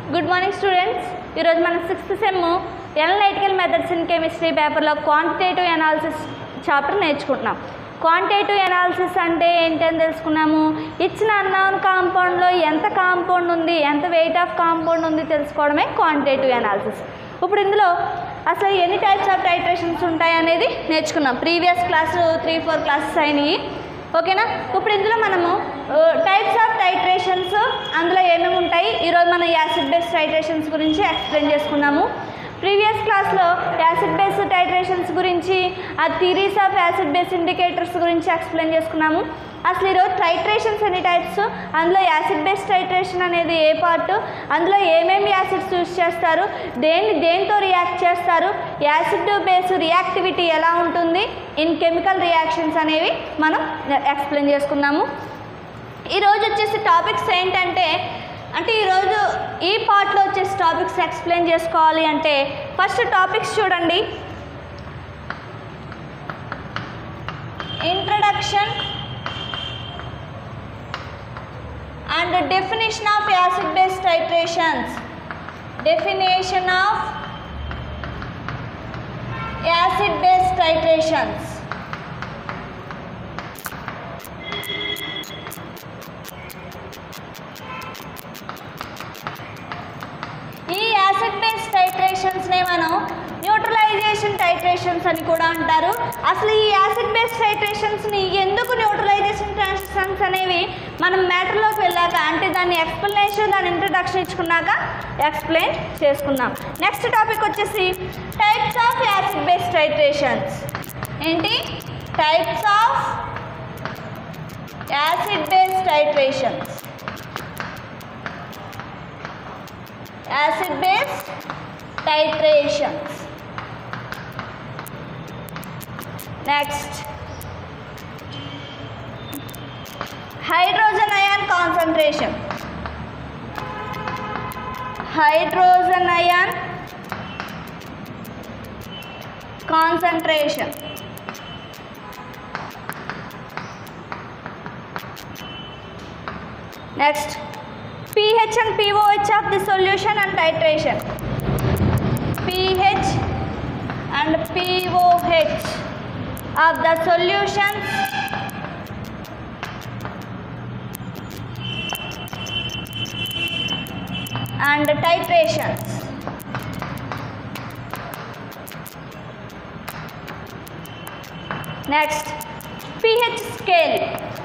Good morning students ఈరోజు మనం sixth sem analytical methods in chemistry పేపర్లో క్వాంటిటేటివ్ ఎనాలిసిస్ చాప్టర్ నేర్చుకుంటున్నాం క్వాంటిటేటివ్ ఎనాలిసిస్ అంటే ఏంటని తెలుసుకున్నాము ఇచ్చిన అన్నౌన్ కాంపౌండ్లో ఎంత కాంపౌండ్ ఉంది ఎంత వెయిట్ ఆఫ్ కాంపౌండ్ ఉంది తెలుసుకోవడమే క్వాంటిటేటివ్ ఎనాలిసిస్ ఇప్పుడు ఇందులో అసలు ఎన్ని టైప్స్ ఆఫ్ టైట్రేషన్స్ ఉంటాయి అనేది నేర్చుకున్నాం previous class three four classes అయినాయి ఓకేనా ఇప్పుడు ఇందులో మనము టైప్స్ ఆఫ్ టైట్రేషన్స్ అందులో ఏమేమి ఉంటాయి ఈరోజు మనం యాసిడ్ బేస్ టైట్రేషన్స్ గురించి ఎక్స్ప్లెయిన్ చేసుకున్నాము ప్రీవియస్ క్లాస్లో యాసిడ్ బేస్ టైట్రేషన్స్ గురించి ఆ theories of acid base indicators గురించి ఎక్స్ప్లెయిన్ చేసుకున్నాము అసలు ఈరోజు టైట్రేషన్స్ ఎన్ని టైప్స్ అందులో యాసిడ్ బేస్ టైట్రేషన్ అనేది ఏ పార్ట్ అందులో ఏమేమి యాసిడ్స్ యూస్ చేస్తారు దేన్ని దేంతో రియాక్ట్ చేస్తారు యాసిడ్ బేస్ రియాక్టివిటీ ఎలా ఉంటుంది ఇన్ కెమికల్ రియాక్షన్స్ అనేవి మనం ఎక్స్ప్లెయిన్ చేసుకుందాము ఈరోజు వచ్చేసి టాపిక్స్ ఏంటంటే అంటే ఈరోజు ఈ పార్ట్లో వచ్చేసి టాపిక్స్ ఎక్స్ప్లెయిన్ చేసుకోవాలి అంటే ఫస్ట్ టాపిక్స్ చూడండి introduction and definition of acid base titrations definition of acid base titrations ఈ యాసిడ్ బేస్ టైట్రేషన్స్నే మనం న్యూట్రలైజేషన్ టైట్రేషన్స్ అని కూడా అంటారు అసలు ఈ యాసిడ్ బేస్ టైట్రేషన్స్ని ఎందుకు న్యూట్రలైజేషన్ ట్రాన్సిషన్స్ అనేవి మనం మ్యాటర్లోకి వెళ్ళాక అంటే దాని ఎక్స్ప్లెనేషన్ దాని ఇంట్రడక్షన్ ఇచ్చుకున్నాక ఎక్స్ప్లెయిన్ చేసుకుందాం నెక్స్ట్ టాపిక్ వచ్చేసి types of acid base titrations ఏంటి types of acid base titrations acid base titrations next hydrogen ion concentration hydrogen ion concentration next pH and pOH of the solution and titration. pH and pOH of the solutions and titrations. Next, pH scale.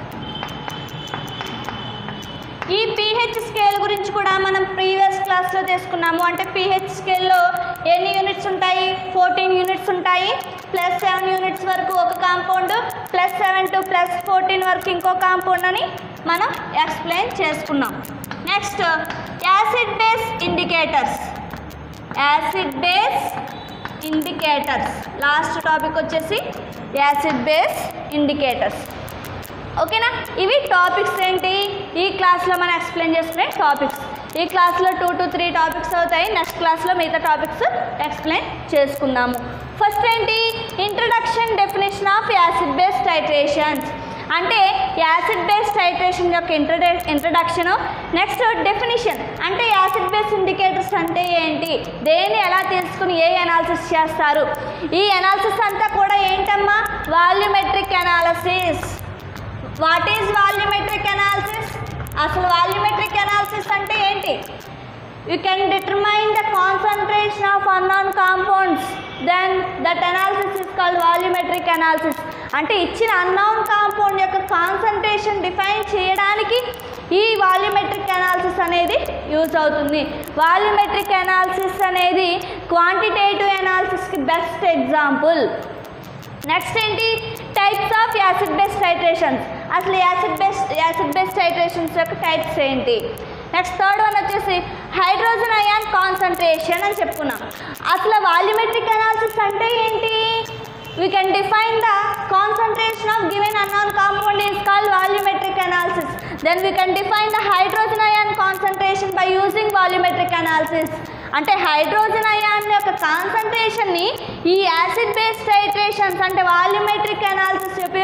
ఈ pH scale గురించి కూడా మనం previous క్లాస్లో తీసుకున్నాము అంటే pH స్కేల్లో ఎన్ని units ఉంటాయి ఫోర్టీన్ యూనిట్స్ ఉంటాయి ప్లస్ సెవెన్ యూనిట్స్ వరకు ఒక compound plus seven to plus fourteen వరకు ఇంకో కాంపౌండ్ అని మనం ఎక్స్ప్లెయిన్ చేసుకున్నాం next acid base indicators acid base indicators last topic వచ్చేసి యాసిడ్ బేస్ ఇండికేటర్స్ ఓకేనా ఇవి టాపిక్స్ ఏంటి ఈ క్లాస్లో మనం ఎక్స్ప్లెయిన్ చేసుకునే టాపిక్స్ ఈ క్లాస్లో టూ టు త్రీ టాపిక్స్ అవుతాయి నెక్స్ట్ క్లాస్లో మిగతా టాపిక్స్ ఎక్స్ప్లెయిన్ చేసుకుందాము ఫస్ట్ ఏంటి introduction definition of acid base titrations అంటే యాసిడ్ బేస్ టైట్రేషన్ యొక్క ఇంట్రడ ఇంట్రడక్షన్ నెక్స్ట్ డెఫినిషన్ అంటే యాసిడ్ బేస్ ఇండికేటర్స్ అంటే ఏంటి దేన్ని ఎలా తీసుకుని ఏ అనాలిసిస్ చేస్తారు ఈ అనాలిసిస్ అంతా కూడా ఏంటమ్మా volumetric analysis what is volumetric analysis అసలు వాల్యూమెట్రిక్ అనాలిసిస్ అంటే ఏంటి you can determine the concentration of unknown compounds then that analysis is called volumetric analysis అంటే ఇచ్చిన అన్నౌన్ కాంపౌండ్ యొక్క కాన్సన్ట్రేషన్ డిఫైన్ చేయడానికి ఈ వాల్యూమెట్రిక్ అనాలిసిస్ అనేది యూజ్ అవుతుంది వాల్యూమెట్రిక్ అనాలిసిస్ అనేది క్వాంటిటేటివ్ అనాలిసిస్కి బెస్ట్ ఎగ్జాంపుల్ నెక్స్ట్ ఏంటి types of acid base titrations అసలు acid base acid base titrations యొక్క టైప్స్ ఏంటి నెక్స్ట్ థర్డ్ వన్ వచ్చేసి హైడ్రోజన్ అయాన్ కాన్సన్ట్రేషన్ అని చెప్పుకున్నాం అసలు వాల్యూమెట్రిక్ అనాలిసిస్ అంటే ఏంటి we can define the concentration of given unknown compound is called volumetric analysis then we can define the hydrogen ion concentration by using volumetric analysis అంటే hydrogen ion యొక్క కాన్సన్ట్రేషన్ని ఈ acid base titrations అంటే volumetric analysis ఉపయోగించి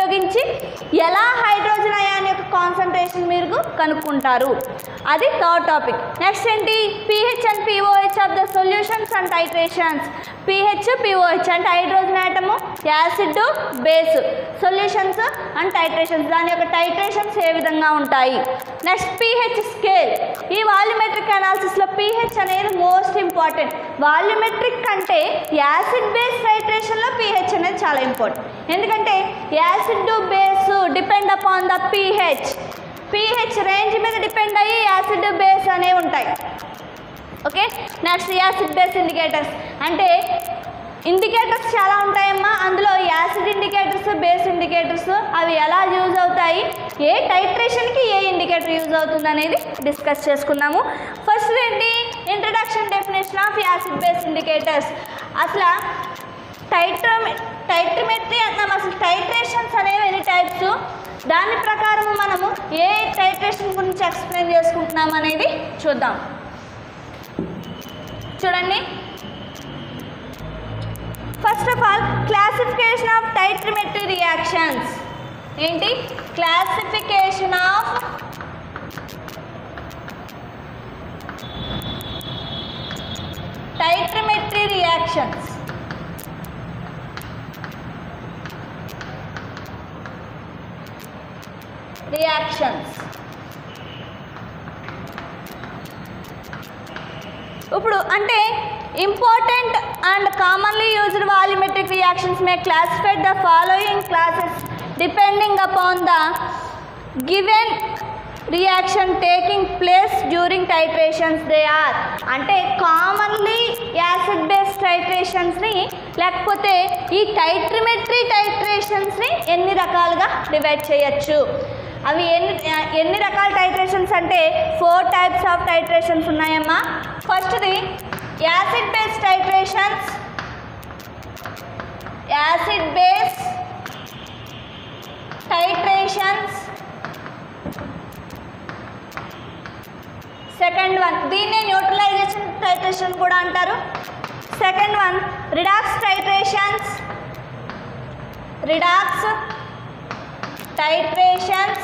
ఉపయోగించి ఎలా hydrogen ion యొక్క concentration మీరు కనుక్కుంటారు అది థర్డ్ టాపిక్ నెక్స్ట్ ఏంటి pH and pOH of the solutions and titrations pH pOH అంటే hydrogen atom acid base solutions and titrations దాని యొక్క టైట్రేషన్స్ ఏ విధంగా ఉంటాయి నెక్స్ట్ పీహెచ్ స్కేల్ ఈ వాల్యూమెట్రిక్ అనాలిసిస్లో పీహెచ్ అనేది మోస్ట్ ఇంపార్టెంట్ వాల్యూమెట్రిక్ కంటే యాసిడ్ బేస్ టైట్రేషన్లో పీహెచ్ అనేది చాలా ఇంపార్టెంట్ ఎందుకంటే acid base depend upon the pH pH range మీద డిపెండ్ అయ్యి యాసిడ్ బేస్ అనేవి ఉంటాయి okay next acid base indicators అంటే ఇండికేటర్స్ చాలా ఉంటాయమ్మా అందులో యాసిడ్ ఇండికేటర్స్ బేస్ ఇండికేటర్స్ అవి ఎలా యూజ్ అవుతాయి ఏ టైట్రేషన్కి ఏ ఇండికేటర్ యూజ్ అవుతుంది అనేది డిస్కస్ చేసుకుందాము ఫస్ట్ ఏంటి introduction definition of acid base indicators అసలు టైట్రమి టైట్రిమెట్రీ అంటున్నాం అసలు టైట్రేషన్స్ అనేవి ఎన్ని టైప్స్ దాని ప్రకారం మనము ఏ టైట్రేషన్ గురించి ఎక్స్ప్లెయిన్ చేసుకుంటున్నాం అనేది చూద్దాం చూడండి first of all classification of titrimetry reactions ఏంటి classification of titrimetry reactions reactions ఇప్పుడు అంటే important and commonly used volumetric reactions may classified the following classes depending upon the given reaction taking place during titrations they are అంటే commonly acid base టైట్రేషన్స్ని లేకపోతే ఈ టైట్రిమెట్రీ టైట్రేషన్స్ని ఎన్ని రకాలుగా divide చేయొచ్చు అవి ఎన్ని ఎన్ని రకాల టైట్రేషన్స్ అంటే ఫోర్ టైప్స్ ఆఫ్ టైట్రేషన్స్ ఉన్నాయమ్మా ఫస్ట్ది acid base titrations acid base titrations second one దీన్నే న్యూట్రలైజేషన్ టైట్రేషన్ కూడా అంటారు second one redox titrations redox titrations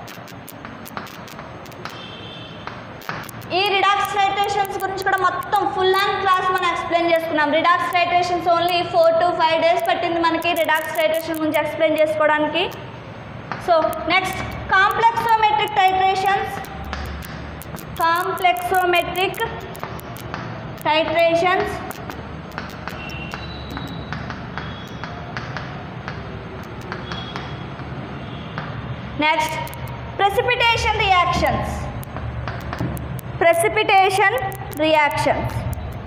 ఈ రిడాక్స్ టైట్రేషన్స్ గురించి కూడా మొత్తం ఫుల్ అండ్ క్లాస్ మనం ఎక్స్ప్లెయిన్ చేసుకున్నాం redox titrations only four to five days పట్టింది మనకి రిడాక్స్ టైట్రేషన్ గురించి ఎక్స్ప్లెయిన్ చేసుకోవడానికి so next complexometric titrations complexometric titrations next precipitation reactions precipitation reactions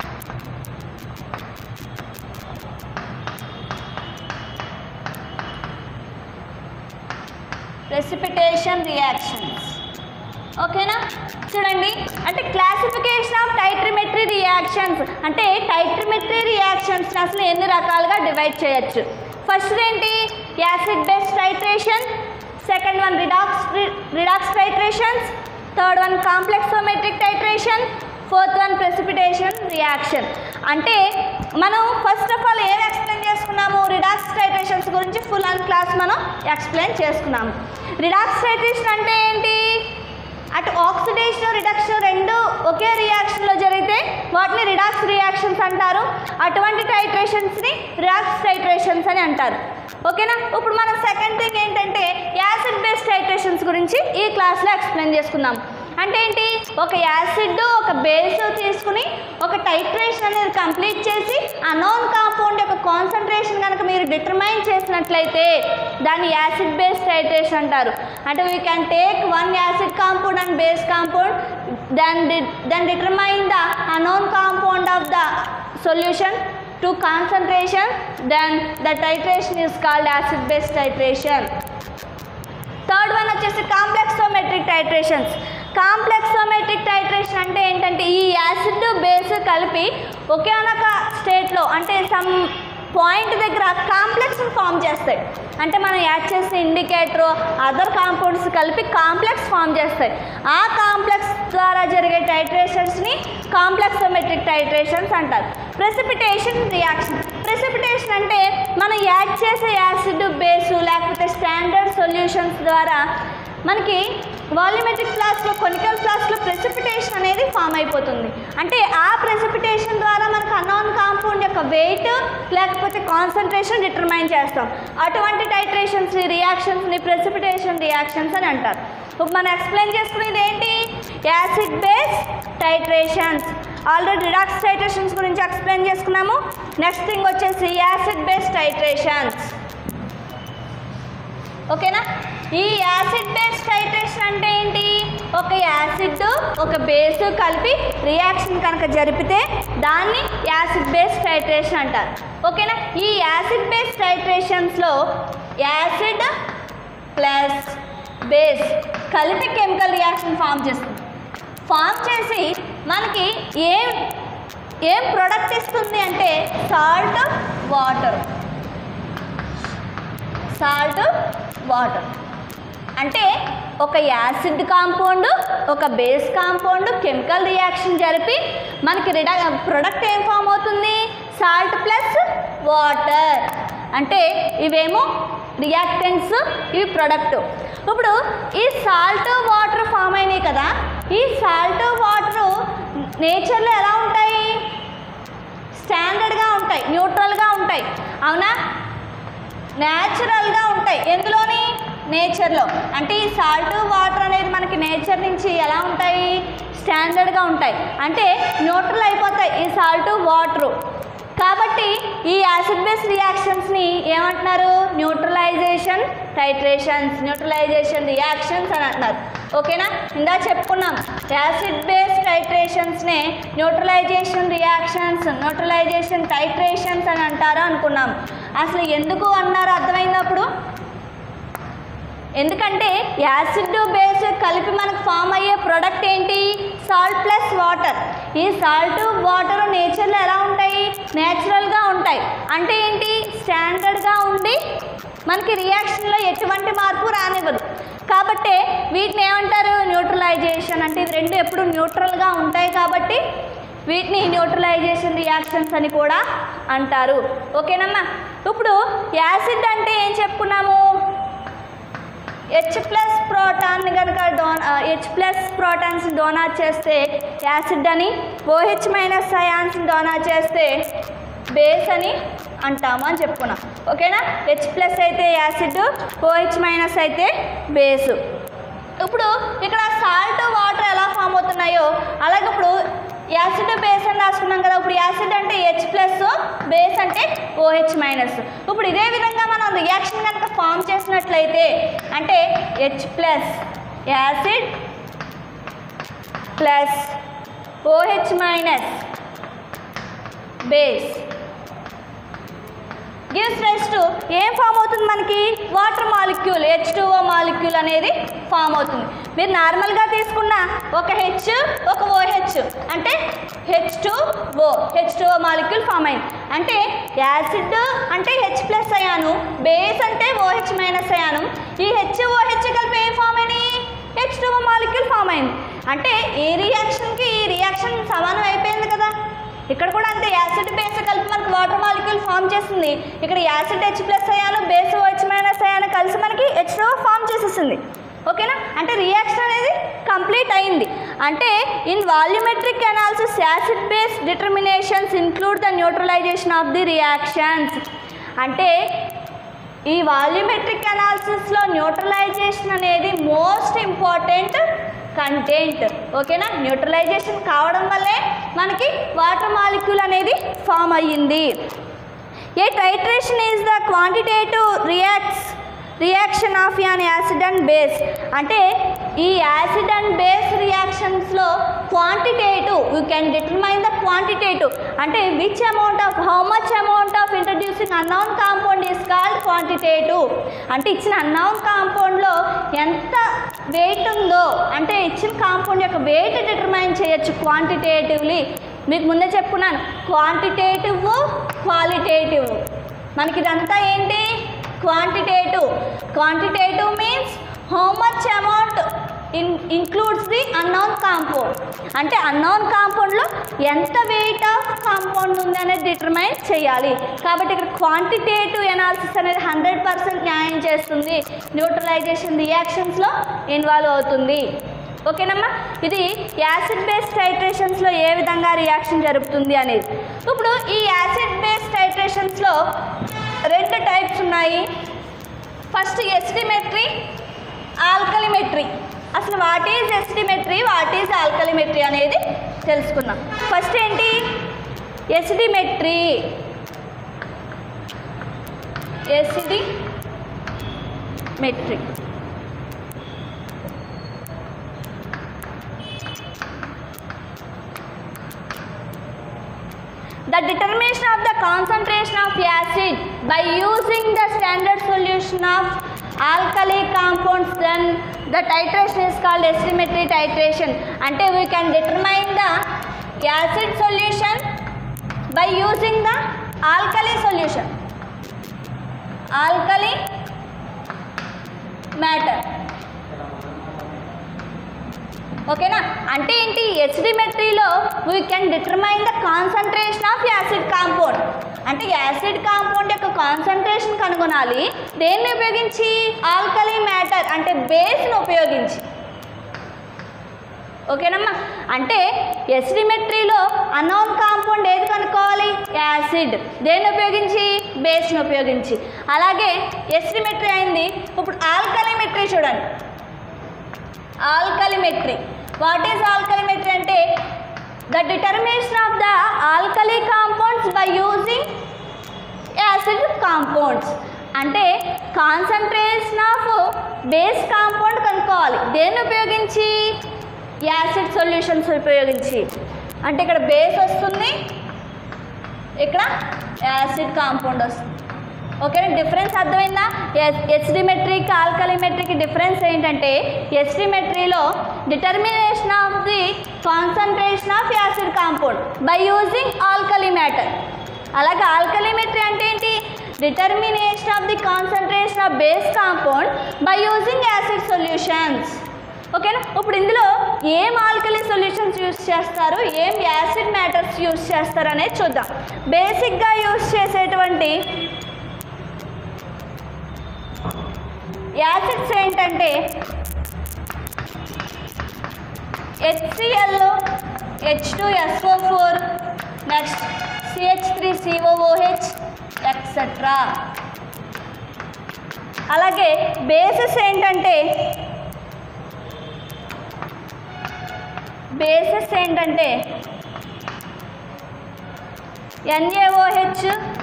precipitation reactions ఓకేనా చూడండి అంటే క్లాసిఫికేషన్ ఆఫ్ టైట్రిమెట్రీ రియాక్షన్స్ అంటే టైట్రిమెట్రీ రియాక్షన్స్ అసలు ఎన్ని రకాలుగా డివైడ్ చేయొచ్చు ఫస్ట్ ఏంటి acid base titration second one redox redox titrations third one complexometric titration fourth one precipitation reaction అంటే మనం ఫస్ట్ ఆఫ్ ఆల్ ఏం ఎక్స్ప్లెయిన్ చేసుకున్నాము రిడాక్స్ టైట్రేషన్స్ గురించి ఫుల్ అండ్ క్లాస్ మనం ఎక్స్ప్లెయిన్ చేసుకున్నాము రిడాక్స్ టైట్రేషన్ అంటే ఏంటి అటు ఆక్సిడేషన్ రిడక్షన్ రెండు ఒకే రియాక్షన్లో జరిగితే వాటిని రిడాక్స్ రియాక్షన్స్ అంటారు అటువంటి టైట్రేషన్స్ని రిడాక్స్ టైట్రేషన్స్ అని అంటారు ఓకేనా ఇప్పుడు మనం సెకండ్ థింగ్ ఏంటంటే యాసిడ్ బేస్ టైట్రేషన్స్ గురించి ఈ క్లాస్లో ఎక్స్ప్లెయిన్ చేసుకుందాం అంటే ఏంటి ఒక యాసిడ్ ఒక బేస్ తీసుకుని ఒక టైట్రేషన్ అనేది కంప్లీట్ చేసి అనోన్ కాంపౌండ్ యొక్క కాన్సన్ట్రేషన్ కనుక మీరు డిటర్మైన్ చేసినట్లయితే దాన్ని యాసిడ్ బేస్ టైట్రేషన్ అంటారు అంటే we can take one acid compound and base compound then then determine the unknown compound of the solution to concentration then the titration is called acid base titration third one వచ్చేసి complexometric titrations complexometric titration అంటే ఏంటంటే ఈ acid base కలిపి ఒకే ఒక స్టేట్లో అంటే some point దగ్గర complex form చేస్తాయి అంటే మనం యాడ్ చేసే ఇండికేటర్ అదర్ కాంపౌండ్స్ కలిపి కాంప్లెక్స్ ఫామ్ చేస్తాయి ఆ కాంప్లెక్స్ ద్వారా జరిగే టైట్రేషన్స్ని కాంప్లెక్సోమెట్రిక్ టైట్రేషన్స్ అంటారు ప్రెసిపిటేషన్ రియాక్షన్ ప్రెసిపిటేషన్ అంటే మనం యాడ్ చేసే యాసిడ్ బేసు లేకపోతే స్టాండర్డ్ సొల్యూషన్స్ ద్వారా మనకి వాల్యూమెట్రిక్ ఫ్లాస్లో కొనికల్ ఫ్లాస్లో ప్రెసిపిటేషన్ అనేది ఫామ్ అయిపోతుంది అంటే ఆ ప్రెసిపిటేషన్ ద్వారా మనకు అన్నోన్ కాంపౌండ్ యొక్క వెయిట్ లేకపోతే కాన్సన్ట్రేషన్ డిటర్మైన్ చేస్తాం అటువంటి టైట్రేషన్స్ రియాక్షన్స్ని ప్రెసిపిటేషన్ రియాక్షన్స్ అని అంటారు ఇప్పుడు మనం ఎక్స్ప్లెయిన్ చేసుకునేది ఏంటి acid base titrations already redox titrations గురించి ఎక్స్ప్లెయిన్ చేసుకున్నాము నెక్స్ట్ థింగ్ వచ్చేసి యాసిడ్ బేస్ టైట్రేషన్స్ ఓకేనా ఈ యాసిడ్ బేస్ టైట్రేషన్ అంటే ఏంటి ఒక యాసిడ్ ఒక బేస్ కలిపి రియాక్షన్ కనుక జరిపితే దాన్ని యాసిడ్ బేస్ టైట్రేషన్ అంటారు ఓకేనా ఈ యాసిడ్ బేస్ టైట్రేషన్స్లో యాసిడ్ ప్లస్ బేస్ కలిపి కెమికల్ రియాక్షన్ ఫామ్ చేస్తుంది ఫామ్ చేసి మనకి ఏం ఏం ప్రొడక్ట్ ఇస్తుంది అంటే సాల్ట్ వాటర్ సాల్ట్ వాటర్ అంటే ఒక యాసిడ్ కాంపౌండ్ ఒక బేస్ కాంపౌండ్ కెమికల్ రియాక్షన్ జరిపి మనకి రిడా ప్రొడక్ట్ ఏం ఫామ్ అవుతుంది సాల్ట్ ప్లస్ వాటర్ అంటే ఇవేమో రియాక్టెంట్స్ ఇవి ప్రొడక్ట్ ఇప్పుడు ఈ సాల్ట్ వాటర్ ఫామ్ అయినాయి కదా ఈ సాల్ట్ వాటర్ నేచర్లో ఎలా ఉంటాయి స్టాండర్డ్గా ఉంటాయి న్యూట్రల్గా ఉంటాయి అవునా న్యాచురల్గా ఉంటాయి ఎందులోని నేచర్లో అంటే ఈ సాల్ట్ వాటర్ అనేది మనకి నేచర్ నుంచి ఎలా ఉంటాయి స్టాండర్డ్గా ఉంటాయి అంటే న్యూట్రల్ అయిపోతాయి ఈ సాల్ట్ వాటరు కాబట్టి ఈ యాసిడ్ బేస్ రియాక్షన్స్ని ఏమంటున్నారు న్యూట్రలైజేషన్ టైట్రేషన్స్ న్యూట్రలైజేషన్ రియాక్షన్స్ అని అంటున్నారు ఓకేనా ఇందా చెప్పుకున్నాం యాసిడ్ బేస్ టైట్రేషన్స్నే న్యూట్రలైజేషన్ రియాక్షన్స్ న్యూట్రలైజేషన్ టైట్రేషన్స్ అని అంటారు అనుకున్నాం అసలు ఎందుకు అన్నారు అర్థమైనప్పుడు ఎందుకంటే యాసిడ్ బేస్ కలిపి మనకు ఫామ్ అయ్యే ప్రోడక్ట్ ఏంటి సాల్ట్ ప్లస్ వాటర్ ఈ సాల్ట్ వాటర్ నేచర్లో ఎలా ఉంటాయి నేచురల్గా ఉంటాయి అంటే ఏంటి స్టాండర్డ్గా ఉండి మనకి రియాక్షన్లో ఎటువంటి మార్పు రానివ్వదు కాబట్టి వీటిని ఏమంటారు న్యూట్రలైజేషన్ అంటే ఇది రెండు ఎప్పుడు న్యూట్రల్గా ఉంటాయి కాబట్టి వీటిని న్యూట్రలైజేషన్ రియాక్షన్స్ అని కూడా అంటారు ఓకేనమ్మా ఇప్పుడు యాసిడ్ అంటే ఏం చెప్పుకున్నాము హెచ్ ప్లస్ ప్రోటాన్ కనుక డోన్ హెచ్ ప్లస్ ప్రోటాన్స్ డోనాట్ చేస్తే యాసిడ్ అని ఓహెచ్ మైనస్ అయాన్స్ డోనాట్ చేస్తే బేస్ అని అంటాము అని చెప్పుకున్నాం ఓకేనా హెచ్ ప్లస్ అయితే యాసిడ్ ఓహెచ్ మైనస్ అయితే బేసు ఇప్పుడు ఇక్కడ సాల్ట్ వాటర్ ఎలా ఫామ్ అవుతున్నాయో అలాగే ఇప్పుడు యాసిడ్ బేస్ అని రాసుకున్నాం కదా ఇప్పుడు యాసిడ్ అంటే హెచ్ ప్లస్ బేస్ అంటే ఓహెచ్ మైనస్ ఇప్పుడు ఇదే విధంగా మనం రియాక్షన్ కనుక ఫామ్ చేసినట్లయితే అంటే H plus acid plus OH minus base gives rise to ఏం ఫామ్ అవుతుంది మనకి water molecule H two O molecule అనేది ఫామ్ అవుతుంది మీరు నార్మల్గా తీసుకున్న ఒక హెచ్ ఒక ఓహెచ్ అంటే H two O H two O molecule form అయింది అంటే యాసిడ్ అంటే హెచ్ ప్లస్ అయాను బేస్ అంటే ఓహెచ్ మైనస్ అయాను ఈ హెచ్ ఓహెచ్ కలిపి ఏం ఫామ్ అయినాయి H two O molecule form అయింది అంటే ఈ రియాక్షన్కి ఈ రియాక్షన్ సమానం అయిపోయింది కదా ఇక్కడ కూడా అంతే యాసిడ్ బేస్ కలిపి మనకి వాటర్ మాలిక్యూల్ ఫామ్ చేస్తుంది ఇక్కడ acid H plus ion base H minus ion కలిసి మనకి హెచ్ ఫామ్ చేసేస్తుంది ఓకేనా అంటే రియాక్షన్ అనేది కంప్లీట్ అయింది అంటే in volumetric analysis acid base determinations include the neutralisation of the reactions అంటే ఈ వాల్యూమెట్రిక్ అనాలిసిస్లో న్యూట్రలైజేషన్ అనేది మోస్ట్ ఇంపార్టెంట్ కంటెంట్ ఓకేనా న్యూట్రలైజేషన్ కావడం వల్లే మనకి వాటర్ మాలిక్యూల్ అనేది ఫామ్ అయ్యింది a titration is the quantitative reacts reaction of an acid and base అంటే ఈ యాసిడ్ అండ్ బేస్ రియాక్షన్స్లో quantitative you can determine the quantitative అంటే which amount of how much amount of introducing unknown compound is called quantitative అంటే ఇచ్చిన unknown కాంపౌండ్లో ఎంత wait ఉందో అంటే ఇచ్చిన కాంపౌండ్ యొక్క వెయిట్ డిటర్మైన్ చేయొచ్చు క్వాంటిటేటివ్లీ మీకు ముందే చెప్పుకున్నాను క్వాంటిటేటివ్ క్వాలిటేటివ్ మనకి ఇదంతా ఏంటి quantitative quantitative means how much amount in includes the unknown compound అంటే అన్నోన్ కాంపౌండ్లో ఎంత వెయిట్ ఆఫ్ కాంపౌండ్ ఉంది అనేది డిటర్మైన్ చేయాలి కాబట్టి ఇక్కడ క్వాంటిటేటివ్ ఎనాలిసిస్ అనేది హండ్రెడ్ పర్సెంట్ న్యాయం చేస్తుంది న్యూట్రలైజేషన్ రియాక్షన్స్లో ఇన్వాల్వ్ అవుతుంది ఓకేనమ్మా ఇది యాసిడ్ బేస్ టైట్రేషన్స్లో ఏ విధంగా రియాక్షన్ జరుగుతుంది అనేది ఇప్పుడు ఈ యాసిడ్ బేస్ టైట్రేషన్స్లో రెండు టైప్స్ ఉన్నాయి ఫస్ట్ ఎస్టిమెట్రీ ఆల్కలిమెట్రీ అసలు what is acidimetry what is alkalimetry అనేది తెలుసుకుందాం ఫస్ట్ ఏంటి acidimetry acidimetry the determination of the concentration of acid by using the standard solution of alkali compounds then the titration is called estimetry titration అంటే we can determine the acid solution by using the alkali solution alkali matter ఓకేనా అంటే ఏంటి ఎసిడిమెట్రీలో we can determine the concentration of acid compound అంటే acid compound యొక్క concentration కనుగొనాలి దేన్ని ఉపయోగించి ఆల్కలీ మ్యాటర్ అంటే బేస్ను ఉపయోగించి ఓకేనమ్మా అంటే ఎసిడిమెట్రీలో అనోన్ కాంపౌండ్ ఏది కనుక్కోవాలి యాసిడ్ దేన్ని ఉపయోగించి బేస్ని ఉపయోగించి అలాగే ఎసిడిమెట్రీ అయింది ఇప్పుడు ఆల్కలిమెట్రీ చూడండి ఆల్కలిమెట్రీ వాట్ ఈజ్ ఆల్కలిమెట్రీ అంటే the determination of the alkali compounds by using acid compounds అంటే కాన్సన్ట్రేషన్ ఆఫ్ బేస్ కాంపౌండ్ కనుక్కోవాలి దేన్ని ఉపయోగించి యాసిడ్ సొల్యూషన్స్ ఉపయోగించి అంటే ఇక్కడ బేస్ వస్తుంది ఇక్కడ యాసిడ్ కాంపౌండ్ వస్తుంది ఓకేనా డిఫరెన్స్ అర్థమైందా ఎస్డిమెట్రీకి ఆల్కలిమెట్రీకి డిఫరెన్స్ ఏంటంటే ఎస్డిమెట్రీలో determination of the concentration of acid compound by using alkali matter అలాగే ఆల్కలిమెట్రీ అంటే ఏంటి determination of the concentration of base compound by using acid solutions ఓకేనా ఇప్పుడు ఇందులో ఏం ఆల్కలీ సొల్యూషన్స్ యూస్ చేస్తారు ఏం యాసిడ్ మ్యాటర్స్ యూస్ చేస్తారు అనేది చూద్దాం బేసిక్గా యూస్ చేసేటువంటి యాసిడ్స్ ఏంటంటే HCl H two SO four next CH three COOH et cetera అలాగే బేసెస్ ఏంటంటే బేసెస్ ఏంటంటే NaOH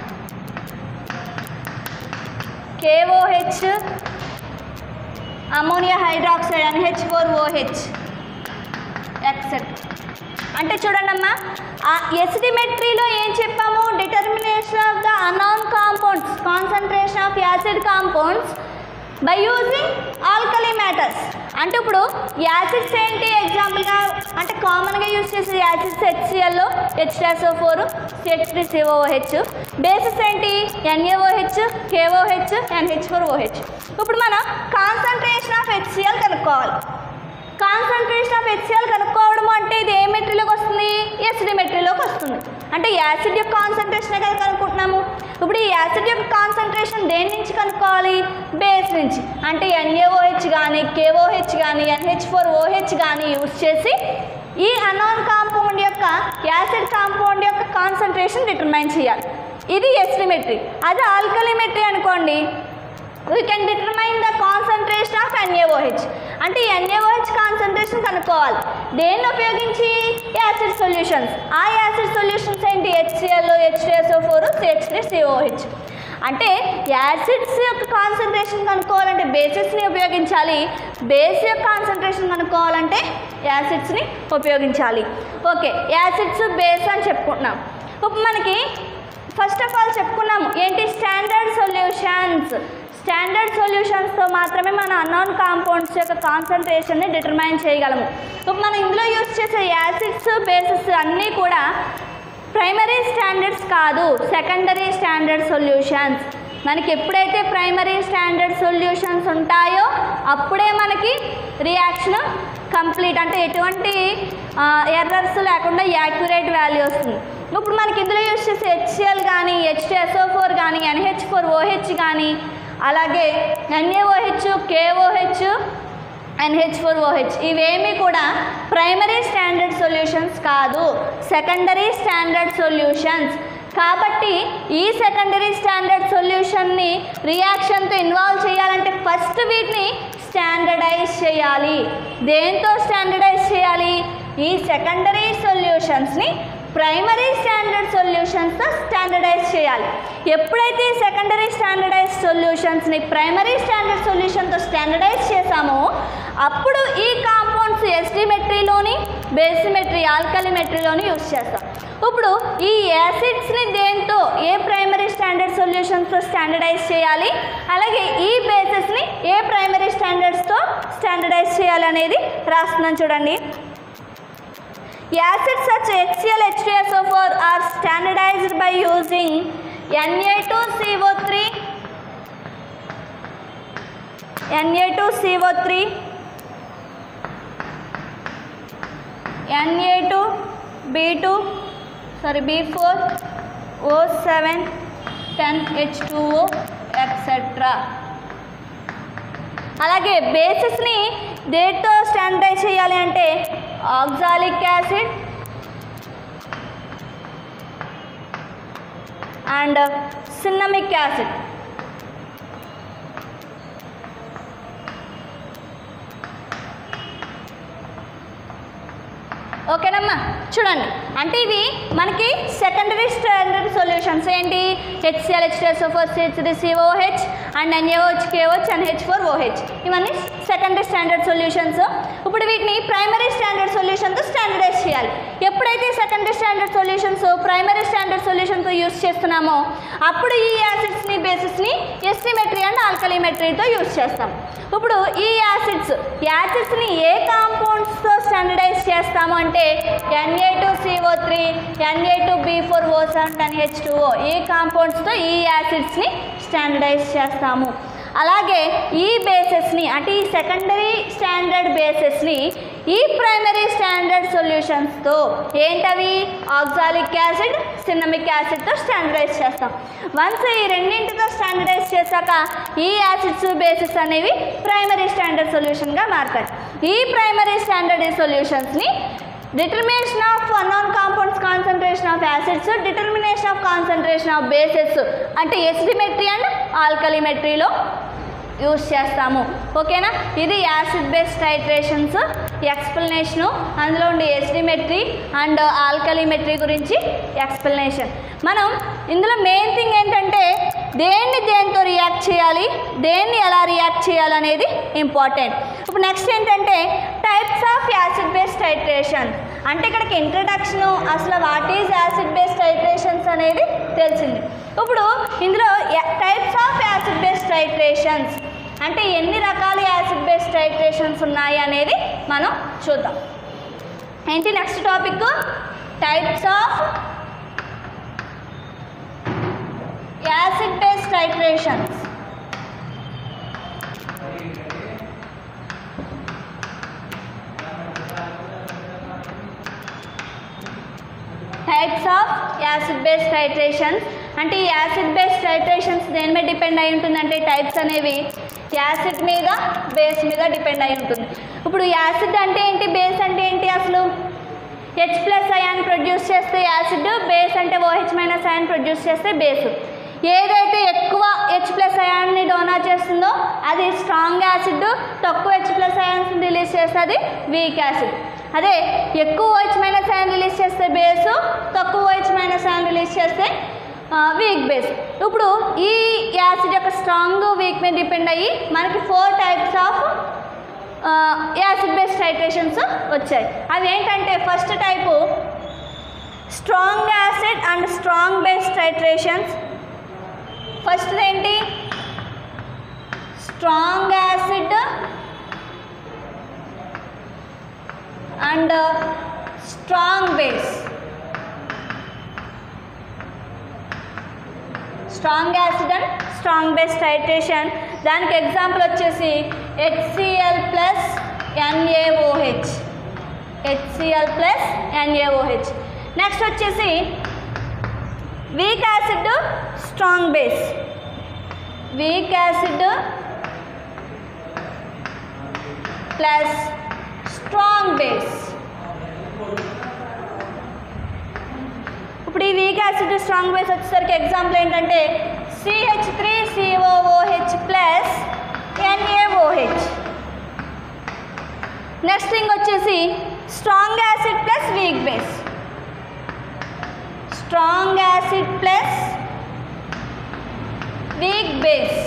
KOH ammonia hydroxide NH four OH ఎక్సెట్ అంటే చూడండమ్మా ఆ ఎసిడిమెట్రీలో ఏం చెప్పాము determination of the unknown compounds concentration of acid compounds by using alkali matters అంటే ఇప్పుడు యాసిడ్స్ ఏంటి ఎగ్జాంపుల్గా అంటే కామన్గా యూజ్ చేసే యాసిడ్స్ హెచ్సిఎల్లో HSO four CH three COOH bases ఏంటి NaOH KOH NH four OH ఇప్పుడు మనం కాన్సన్ట్రేషన్ ఆఫ్ హెచ్సిఎల్ కనుక్కోవాలి కాన్సన్ట్రేషన్ ఆఫ్ హెచ్సిఎల్ కనుక్కోవడం అంటే ఇది ఏ మెట్రీలోకి వస్తుంది ఎసిడి మెట్రీలోకి వస్తుంది అంటే యాసిడ్ యొక్క కాన్సన్ట్రేషన్ కదా కనుక్కుంటున్నాము ఇప్పుడు ఈ యాసిడ్ యొక్క కాన్సన్ట్రేషన్ దేని నుంచి కనుక్కోవాలి బేస్ నుంచి అంటే ఎన్ఏఓహెచ్ కానీ కేఓహెచ్ కానీ ఎన్హెచ్ ఫోర్ ఓహెచ్ కానీ యూజ్ చేసి ఈ అనాన్ కాంపౌండ్ యొక్క యాసిడ్ కాంపౌండ్ యొక్క కాన్సన్ట్రేషన్ డిటర్మైన్ చేయాలి ఇది ఎస్టిమెట్రీ అది ఆల్కలిమెట్రీ అనుకోండి we can determine the concentration of NaOH అంటే ఎన్ఏఓహెచ్ కాన్సన్ట్రేషన్ కనుక్కోవాలి దేన్ని ఉపయోగించి యాసిడ్ సొల్యూషన్స్ ఆ యాసిడ్ సొల్యూషన్స్ ఏంటి HCl HDSO four CH three COH అంటే యాసిడ్స్ యొక్క కాన్సన్ట్రేషన్ కనుక్కోవాలంటే బేసిస్ని ఉపయోగించాలి బేస్ యొక్క కాన్సన్ట్రేషన్ కనుక్కోవాలంటే యాసిడ్స్ని ఉపయోగించాలి ఓకే యాసిడ్స్ బేస్ అని చెప్పుకుంటున్నాం ఇప్పుడు మనకి ఫస్ట్ ఆఫ్ ఆల్ చెప్పుకున్నాము ఏంటి స్టాండర్డ్ సొల్యూషన్స్ స్టాండర్డ్ సొల్యూషన్స్తో మాత్రమే మన అన్నోన్ కాంపౌండ్స్ యొక్క కాన్సన్ట్రేషన్ని డిటర్మైన్ చేయగలము ఇప్పుడు మనం ఇందులో యూజ్ చేసే యాసిడ్స్ బేసిస్ అన్నీ కూడా ప్రైమరీ స్టాండర్డ్స్ కాదు సెకండరీ స్టాండర్డ్ సొల్యూషన్స్ మనకి ఎప్పుడైతే ప్రైమరీ స్టాండర్డ్ సొల్యూషన్స్ ఉంటాయో అప్పుడే మనకి రియాక్షన్ కంప్లీట్ అంటే ఎటువంటి ఎర్రర్స్ లేకుండా యాక్యురేట్ వాల్యూ వస్తుంది ఇప్పుడు మనకి ఇందులో యూస్ చేసే హెచ్సిఎల్ కానీ హెచ్ ఎస్ఓ ఫోర్ కానీ ఎన్హెచ్ ఫోర్ ఓహెచ్ కానీ అలాగే NaOH KOH NH four OH ఇవేమీ కూడా ప్రైమరీ స్టాండర్డ్ సొల్యూషన్స్ కాదు సెకండరీ స్టాండర్డ్ సొల్యూషన్స్ కాబట్టి ఈ సెకండరీ స్టాండర్డ్ సొల్యూషన్ని రియాక్షన్తో ఇన్వాల్వ్ చేయాలంటే ఫస్ట్ వీటిని స్టాండర్డైజ్ చేయాలి దేంతో స్టాండర్డైజ్ చేయాలి ఈ సెకండరీ సొల్యూషన్స్ని ప్రైమరీ స్టాండర్డ్ సొల్యూషన్స్తో స్టాండర్డైజ్ చేయాలి ఎప్పుడైతే సెకండరీ స్టాండర్డైజ్ సొల్యూషన్స్ని ప్రైమరీ స్టాండర్డ్ సొల్యూషన్తో స్టాండర్డైజ్ చేసామో అప్పుడు ఈ కాంపౌండ్స్ ఎస్టిమెట్రీలోని బేసిమెట్రీ ఆల్కలిమెట్రీలోని యూస్ చేస్తాం ఇప్పుడు ఈ యాసిడ్స్ని దేంతో ఏ ప్రైమరీ స్టాండర్డ్ సొల్యూషన్స్తో స్టాండర్డైజ్ చేయాలి అలాగే ఈ బేసెస్ని ఏ ప్రైమరీ స్టాండర్డ్స్తో స్టాండర్డైజ్ చేయాలి అనేది రాస్తున్నాను చూడండి Acids such HCl, H2SO4 are standardized by using Na2CO3, Na2CO3, Na2, B2, sorry B4, O7, 10H2O, etc. అలాగే బేసిస్ని దేంతో స్టాండర్డైజ్ చేయాలి అంటే oxalic acid and cinnamic acid ఓకేనమ్మా చూడండి అంటే ఇవి మనకి సెకండరీ స్టాండర్డ్ సొల్యూషన్స్ ఏంటి HCl HSO four H COH and NaOH KOH and H four OH ఇవన్నీ సెకండరీ స్టాండర్డ్ సొల్యూషన్స్ ఇప్పుడు వీటిని ప్రైమరీ స్టాండర్డ్ సొల్యూషన్తో స్టాండర్డైజ్ చేయాలి ఎప్పుడైతే secondary standard solutions primary standard సొల్యూషన్తో యూస్ చేస్తున్నామో అప్పుడు ఈ యాసిడ్స్ని బేసిస్ని ఎస్టిమెట్రీ అండ్ ఆల్కలిమెట్రీతో యూస్ చేస్తాం ఇప్పుడు ఈ యాసిడ్స్ యాసిడ్స్ని ఏ కాంపౌండ్స్తో స్టాండర్డైజ్ చేస్తాము అంటే Na two CO three Na two B four O seven ten H two O ఈ కాంపౌండ్స్తో ఈ యాసిడ్స్ని స్టాండర్డైజ్ చేస్తాము అలాగే ఈ బేసెస్ని అంటే ఈ సెకండరీ స్టాండర్డ్ బేసెస్ని ఈ ప్రైమరీ స్టాండర్డ్ సొల్యూషన్స్తో ఏంటవి ఆక్సాలిక్ యాసిడ్ సిన్నమిక్ యాసిడ్తో స్టాండర్డైజ్ చేస్తాం వన్స్ ఈ రెండింటితో స్టాండర్డైజ్ చేశాక ఈ యాసిడ్స్ బేసిస్ అనేవి ప్రైమరీ స్టాండర్డ్ సొల్యూషన్గా మారుతాయి ఈ ప్రైమరీ స్టాండర్డ్ సొల్యూషన్స్ని determination of unknown compounds concentration of acids determination of concentration of bases అంటే ఎసిడిమెట్రీ అండ్ ఆల్కలిమెట్రీలో యూస్ చేస్తాము ఓకేనా ఇది యాసిడ్ బేస్డ్ టైట్రేషన్స్ ఎక్స్ప్లెనేషను అందులో ఉండే ఎస్డిమెట్రీ అండ్ ఆల్కలిమెట్రీ గురించి ఎక్స్ప్లెనేషన్ మనం ఇందులో మెయిన్ థింగ్ ఏంటంటే దేన్ని దేంతో రియాక్ట్ చేయాలి దేన్ని ఎలా రియాక్ట్ చేయాలి అనేది ఇంపార్టెంట్ ఇప్పుడు నెక్స్ట్ ఏంటంటే types of acid based titration అంటే ఇక్కడికి ఇంట్రడక్షన్ అసలు what is acid based titrations అనేది తెలిసింది ఇప్పుడు ఇందులో types of acid based titrations అంటే ఎన్ని రకాల యాసిడ్ బేస్డ్ టైట్రేషన్స్ ఉన్నాయి అనేది మనం చూద్దాం ఏంటి next topic types of acid based titrations types of acid based titrations అంటే ఈ యాసిడ్ బేస్డ్ టైట్రేషన్స్ దేని మీద డిపెండ్ అయి ఉంటుందంటే టైప్స్ అనేవి యాసిడ్ మీద బేస్ మీద డిపెండ్ అయి ఉంటుంది ఇప్పుడు యాసిడ్ అంటే ఏంటి బేస్ అంటే ఏంటి అసలు హెచ్ ప్లస్ అయాన్ ప్రొడ్యూస్ చేస్తే యాసిడ్ బేస్ అంటే ఓహెచ్ మైనస్ అయాన్ ప్రొడ్యూస్ చేస్తే బేస్ ఏదైతే ఎక్కువ హెచ్ ప్లస్ అయాన్ని డోనా చేస్తుందో అది స్ట్రాంగ్ యాసిడ్ తక్కువ హెచ్ ప్లస్ అయాన్స్ రిలీజ్ చేస్తే అది వీక్ యాసిడ్ అదే ఎక్కువ ఓహెచ్ మైనస్ అయాన్ రిలీజ్ చేస్తే బేసు తక్కువ ఓహెచ్ మైనస్ అయాన్ రిలీజ్ చేస్తే వీక్ బేస్ ఇప్పుడు ఈ యాసిడ్ యొక్క స్ట్రాంగ్ వీక్ మీద డిపెండ్ అయ్యి మనకి four types of acid base titrations వచ్చాయి అవి ఏంటంటే first type strong acid and strong base titrations first ఏంటి strong acid and strong base strong acid and strong base titration దానికి ఎగ్జాంపుల్ వచ్చేసి HCl plus NaOH HCl plus NaOH next వచ్చేసి weak acid strong base weak acid plus strong base ఇప్పుడు ఈ weak acid strong base వచ్చేసరికి example ఏంటంటే CH three COOH plus NaOH next thing వచ్చేసి strong acid plus weak base strong acid plus weak base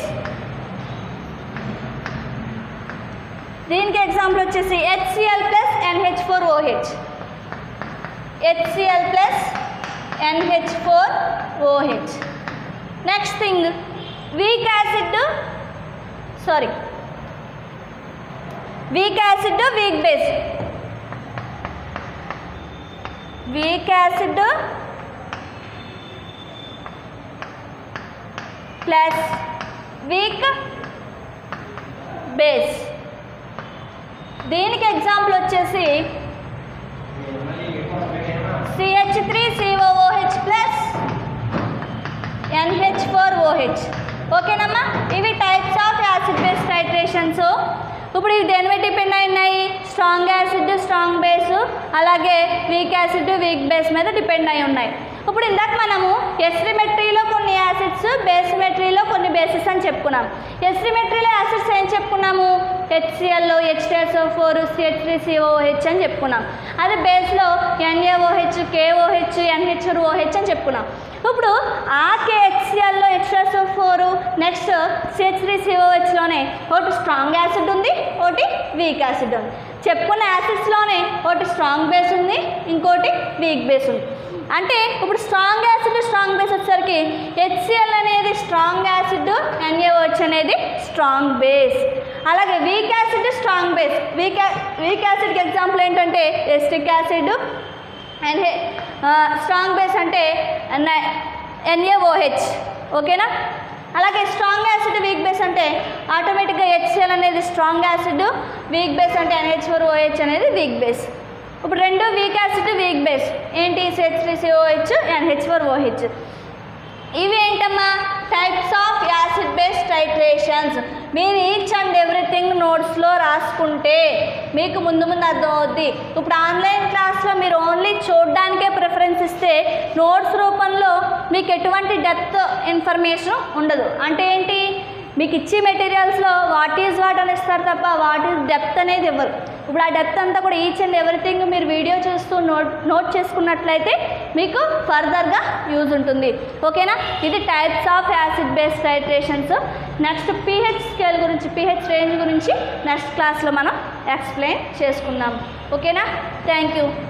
దీనికి example వచ్చేసి HCl plus NH four OH HCl plus NH four OH next thing weak acid sorry weak acid weak base weak acid plus weak base దీనికి example వచ్చేసి CH three COOH plus NH four OH ఓకేనమ్మా ఇవి types of acid base titrations ఇప్పుడు ఇవి దేని మీద depend అయి ఉన్నాయి స్ట్రాంగ్ యాసిడ్ స్ట్రాంగ్ బేస్ అలాగే వీక్ యాసిడ్ వీక్ బేస్ మీద డిపెండ్ అయి ఉన్నాయి ఇప్పుడు ఇందాక మనము ఎస్రిమెట్రీలో కొన్ని యాసిడ్స్ బేసిమెట్రీలో కొన్ని బేసిస్ అని చెప్పుకున్నాం ఎస్రిమెట్రీలో యాసిడ్స్ ఏం చెప్పుకున్నాము HCl HTSO four CH three COH అని చెప్పుకున్నాం అదే బేస్లో ఎన్ఏఓహెచ్ కేఓహెచ్ ఎన్హెచ్ ఓహెచ్ అని చెప్పుకున్నాం ఇప్పుడు ఆ కేహెచ్సిఎల్లో HSO four next CH three సిఓహెచ్లోనే ఒకటి స్ట్రాంగ్ యాసిడ్ ఉంది ఒకటి వీక్ యాసిడ్ ఉంది చెప్పుకున్న యాసిడ్స్లోనే ఒకటి స్ట్రాంగ్ బేస్ ఉంది ఇంకోటి వీక్ బేస్ ఉంది అంటే ఇప్పుడు స్ట్రాంగ్ యాసిడ్ స్ట్రాంగ్ బేస్ వచ్చేసరికి హెచ్సిఎల్ అనేది స్ట్రాంగ్ యాసిడ్ ఎన్ఏఓహెచ్ అనేది స్ట్రాంగ్ బేస్ అలాగే weak acid strong base weak weak యాసిడ్కి ఎగ్జాంపుల్ ఏంటంటే acetic acid and strong base అంటే ఎన్ఏఓహెచ్ ఓకేనా అలాగే స్ట్రాంగ్ యాసిడ్ వీక్ బేస్ అంటే ఆటోమేటిక్గా హెచ్సిఎల్ అనేది స్ట్రాంగ్ యాసిడ్ వీక్ బేస్ అంటే ఎన్హెచ్ ఫోర్ ఓహెచ్ అనేది వీక్ బేస్ ఇప్పుడు రెండు వీక్ యాసిడ్ వీక్ బేస్ ఏంటి CH three COH NH four OH ఇవి ఏంటమ్మా types of acid base titrations మీరు ఈచ్ అండ్ ఎవ్రీథింగ్ నోట్స్లో రాసుకుంటే మీకు ముందు ముందు అర్థం అవుద్ది ఇప్పుడు ఆన్లైన్ క్లాస్లో మీరు ఓన్లీ చూడడానికే ప్రిఫరెన్స్ ఇస్తే నోట్స్ రూపంలో మీకు ఎటువంటి డెప్త్ ఇన్ఫర్మేషన్ ఉండదు అంటే ఏంటి మీకు ఇచ్చే మెటీరియల్స్లో వాట్ ఈజ్ వాట్ అని ఇస్తారు తప్ప వాట్ ఈజ్ డెప్త్ అనేది ఇవ్వరు ఇప్పుడు ఆ డెప్త్ అంతా కూడా ఈచ్ అండ్ ఎవ్రీథింగ్ మీరు వీడియో చూస్తూ నోట్ నోట్ చేసుకున్నట్లయితే మీకు ఫర్దర్గా యూజ్ ఉంటుంది ఓకేనా ఇది types of acid base titrations next pH scale గురించి పీహెచ్ రేంజ్ గురించి నెక్స్ట్ క్లాస్లో మనం ఎక్స్ప్లెయిన్ చేసుకుందాం ఓకేనా థ్యాంక్ యూ